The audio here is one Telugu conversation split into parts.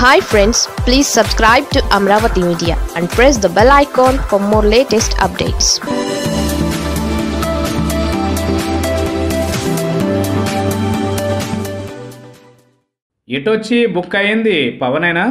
hi friends please subscribe to Amaravati media and press the bell icon for more latest updates ఇటొచ్చి బుక్ అయింది పవనేనా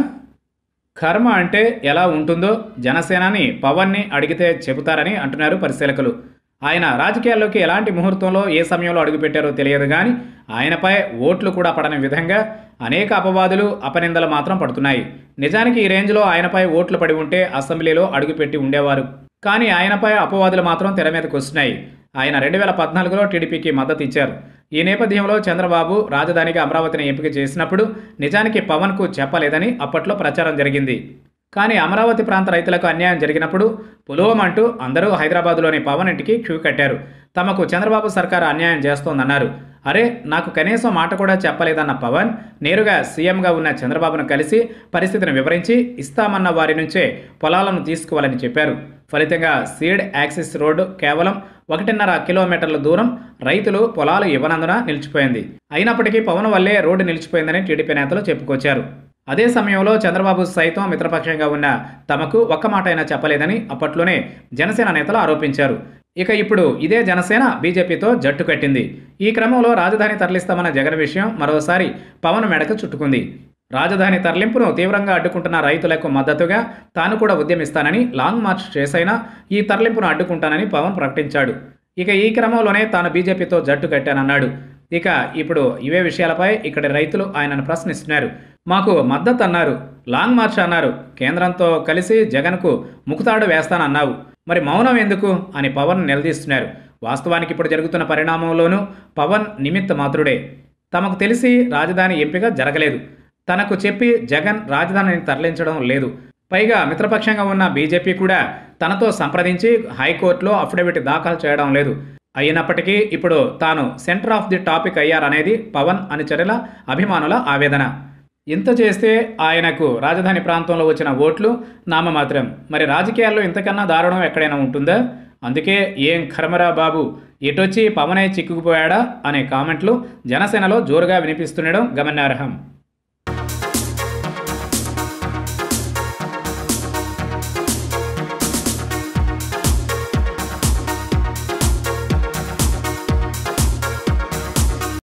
కర్మ అంటే ఎలా ఉంటుందో జనసేనాని పవన్ని అడిగితే చెబుతారని అంటున్నారు పరిశీలకులు ఆయన రాజకీయాల్లోకి ఎలాంటి ముహూర్తంలో ఏ సమయంలో అడుగుపెట్టారో తెలియదు కానీ ఆయనపై ఓట్లు కూడా పడని విధంగా అనేక అపవాదులు అపనిందలు మాత్రం పడుతున్నాయి నిజానికి ఈ రేంజ్లో ఆయనపై ఓట్లు పడి ఉంటే అసెంబ్లీలో అడుగుపెట్టి ఉండేవారు కానీ ఆయనపై అపవాదులు మాత్రం తెర మీదకు వస్తున్నాయి ఆయన రెండు వేల పద్నాలుగులో టీడీపీకి మద్దతు ఇచ్చారు ఈ నేపథ్యంలో చంద్రబాబు రాజధానిగా అమరావతిని ఎంపిక చేసినప్పుడు నిజానికి పవన్కు చెప్పలేదని అప్పట్లో ప్రచారం జరిగింది కానీ అమరావతి ప్రాంత రైతులకు అన్యాయం జరిగినప్పుడు పులోమంటూ అందరూ హైదరాబాదులోని పవన్ ఇంటికి క్యూ కట్టారు తమకు చంద్రబాబు సర్కారు అన్యాయం చేస్తోందన్నారు అరే నాకు కనీసం మాట కూడా చెప్పలేదన్న పవన్ నేరుగా సీఎంగా ఉన్న చంద్రబాబును కలిసి పరిస్థితిని వివరించి ఇస్తామన్న వారి నుంచే పొలాలను తీసుకోవాలని చెప్పారు ఫలితంగా సీడ్ యాక్సిస్ రోడ్డు కేవలం ఒకటిన్నర కిలోమీటర్ల దూరం రైతులు పొలాలు ఇవ్వనందున నిలిచిపోయింది అయినప్పటికీ పవన్ వల్లే రోడ్డు నిలిచిపోయిందని టీడీపీ నేతలు చెప్పుకొచ్చారు అదే సమయంలో చంద్రబాబు సైతం మిత్రపక్షంగా ఉన్న తమకు ఒక్క మాట అయినా చెప్పలేదని అప్పట్లోనే జనసేన నేతలు ఆరోపించారు ఇక ఇప్పుడు ఇదే జనసేన బీజేపీతో జట్టు కట్టింది ఈ క్రమంలో రాజధాని తరలిస్తామన్న జగన్ విషయం మరోసారి పవన్ మెడకు చుట్టుకుంది రాజధాని తరలింపును తీవ్రంగా అడ్డుకుంటున్న రైతులకు మద్దతుగా తాను కూడా ఉద్యమిస్తానని లాంగ్ మార్చ్ చేసైనా ఈ తరలింపును అడ్డుకుంటానని పవన్ ప్రకటించాడు ఇక ఈ క్రమంలోనే తాను బీజేపీతో జట్టు కట్టానన్నాడు ఇక ఇప్పుడు ఇవే విషయాలపై ఇక్కడి రైతులు ఆయనను ప్రశ్నిస్తున్నారు మాకు మద్దతు అన్నారు లాంగ్ మార్చ్ అన్నారు కేంద్రంతో కలిసి జగన్కు ముకుతాడు వేస్తానన్నావు మరి మౌనం ఎందుకు అని పవన్ నిలదీస్తున్నారు వాస్తవానికి ఇప్పుడు జరుగుతున్న పరిణామంలోనూ పవన్ నిమిత్త మాత్రుడే తమకు తెలిసి రాజధాని ఎంపిక జరగలేదు తనకు చెప్పి జగన్ రాజధానిని తరలించడం లేదు పైగా మిత్రపక్షంగా ఉన్న బీజేపీ కూడా తనతో సంప్రదించి హైకోర్టులో అఫిడవిట్ దాఖలు చేయడం లేదు అయినప్పటికీ ఇప్పుడు తాను సెంటర్ ఆఫ్ ది టాపిక్ అయ్యారనేది పవన్ అనుచరుల అభిమానుల ఆవేదన ఇంత చేస్తే ఆయనకు రాజధాని ప్రాంతంలో వచ్చిన ఓట్లు నామమాత్రం మరి రాజకీయాల్లో ఇంతకన్నా దారుణం ఎక్కడైనా ఉంటుందా అందుకే ఏం కర్మరా బాబు ఎటొచ్చి పవనే చిక్కుకుపోయాడా అనే కామెంట్లు జనసేనలో జోరుగా వినిపిస్తుండడం గమనార్హం